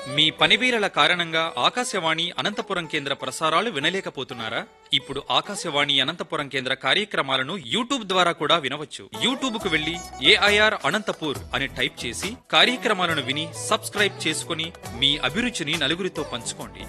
మీ పనివీరల కారణంగా ఆకాశవాణి అనంతపురం కేంద్ర ప్రసారాలు వినలేకపోతున్నారా ఇప్పుడు ఆకాశవాణి అనంతపురం కేంద్ర కార్యక్రమాలను యూట్యూబ్ ద్వారా కూడా వినవచ్చు యూట్యూబ్ కు వెళ్లి ఏఐఆర్ అనంతపూర్ అని టైప్ చేసి కార్యక్రమాలను విని సబ్స్క్రైబ్ చేసుకుని మీ అభిరుచిని నలుగురితో పంచుకోండి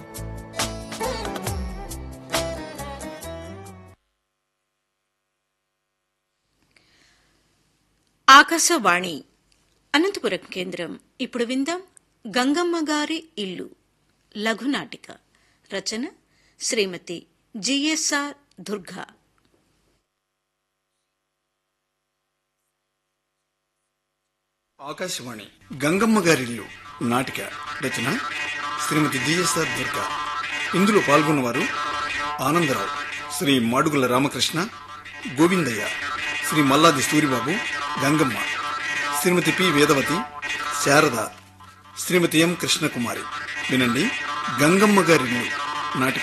ఆకాశవాణి అనంతపురం కేంద్రం ఇప్పుడు విందాం గంగమ్మ గారి ఇల్లు లఘునాటిక రచన శ్రీమతి జిఎస్ఆర్ దుర్గా ఆకాశవాణి గంగమ్మ గారిల్లు నాటిక రచన శ్రీమతి జిఎస్ఆర్ దుర్గా ఇందులో పాల్గొన్నవారు ఆనందరావు శ్రీ మాడుగుల రామకృష్ణ గోవిందయ్య శ్రీ మల్లాది సూరిబాబు గంగమ్మ శ్రీమతి పి వేదవతి శారద శ్రీమతి ఎం కృష్ణకుమారి వినండి గంగమ్మ గారిల్లు నాటిక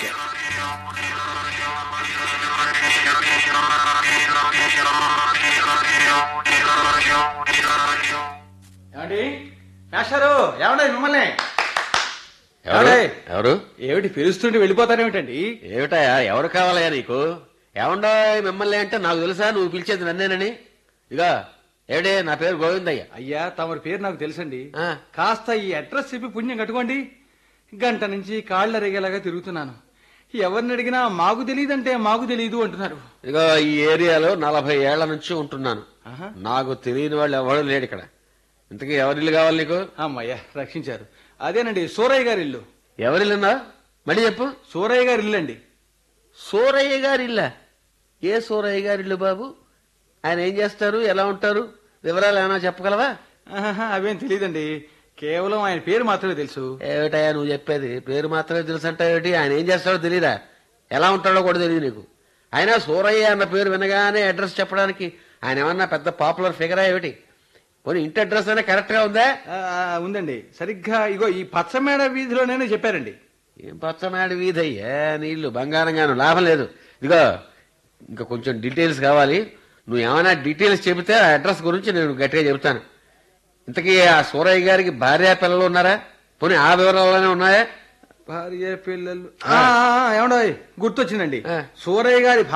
ఏమండి మేషారు ఏమండి మిమ్మల్ని ఎవరు ఏమండి? ఎవరు ఏమిటి పిలుస్తుంటే వెళ్ళిపోతారేమిటండి ఏమిటయా ఎవరు కావాలయ్యా నీకు ఏమండో మిమ్మల్ని అంటే నాకు తెలుసా నువ్వు పిలిచేది నన్నేనని ఇక ఏడే నా పేరు గోవిందయ్య అయ్యా తమరి పేరు నాకు తెలుసండి ఆ. కాస్త ఈ అడ్రస్ చెప్పి పుణ్యం కట్టుకోండి గంట నుంచి కాళ్ళు అరిగేలాగా తిరుగుతున్నాను ఎవరిని అడిగినా మాకు తెలియదంటే మాకు తెలియదు అంటున్నారు ఇక ఈ ఏరియాలో నలభై ఏళ్ల నుంచి ఉంటున్నాను ఆహా. నాకు తెలియని వాళ్ళు ఎవరు లేడు ఇక్కడ ఇంతకీ ఎవరిల్లు కావాలి నీకు అమ్మయ్యా రక్షించారు అదేనండి సూరయ్య గారి ఇల్లు ఎవరిల్లున్నా మళ్ళీ చెప్పు సూరయ్య గారి ఇల్లు అండి సూరయ్య గారి ఇల్లా ఏ సూరయ్య గారి ఇల్లు బాబు ఆయన ఏం చేస్తారు ఎలా ఉంటారు వివరాలు ఏమైనా చెప్పగలవా ఆహాహా, అవేం తెలియదండి కేవలం ఆయన పేరు మాత్రమే తెలుసు ఏమిటయ్యా నువ్వు చెప్పేది పేరు మాత్రమే తెలుసు అంటే ఏమిటి ఆయన ఏం చేస్తాడో తెలియదా ఎలా ఉంటాడో కూడా తెలియదు నీకు ఆయన సూరయ్య అన్న పేరు వినగానే అడ్రస్ చెప్పడానికి ఆయన ఏమన్నా పెద్ద పాపులర్ ఫిగరా ఏమిటి పోనీ ఇంటి అడ్రస్ అయినా కరెక్ట్ గా ఉందా ఆ, ఆ, ఉందండి సరిగ్గా ఇగో ఈ పచ్చమేడ వీధిలోనే చెప్పారండి ఏం పచ్చనాడి వీధయ్యా నీళ్లు బంగారంగాను లాభం లేదు ఇదిగో ఇంకా కొంచెం డీటెయిల్స్ కావాలి నువ్వు ఏమైనా డీటెయిల్స్ చెబితే ఆ అడ్రస్ గురించి నేను గట్టిగా చెబుతాను ఇంతకీ ఆ సూరయ్య గారికి భార్య పిల్లలు ఉన్నారా పోనీ ఆ వివరాలనే ఉన్నాయా భార్య పిల్లలు ఆ, ఆ, ఆ, ఏమండో గుర్తొచ్చిందండి ఆ. సూరయ్య గారి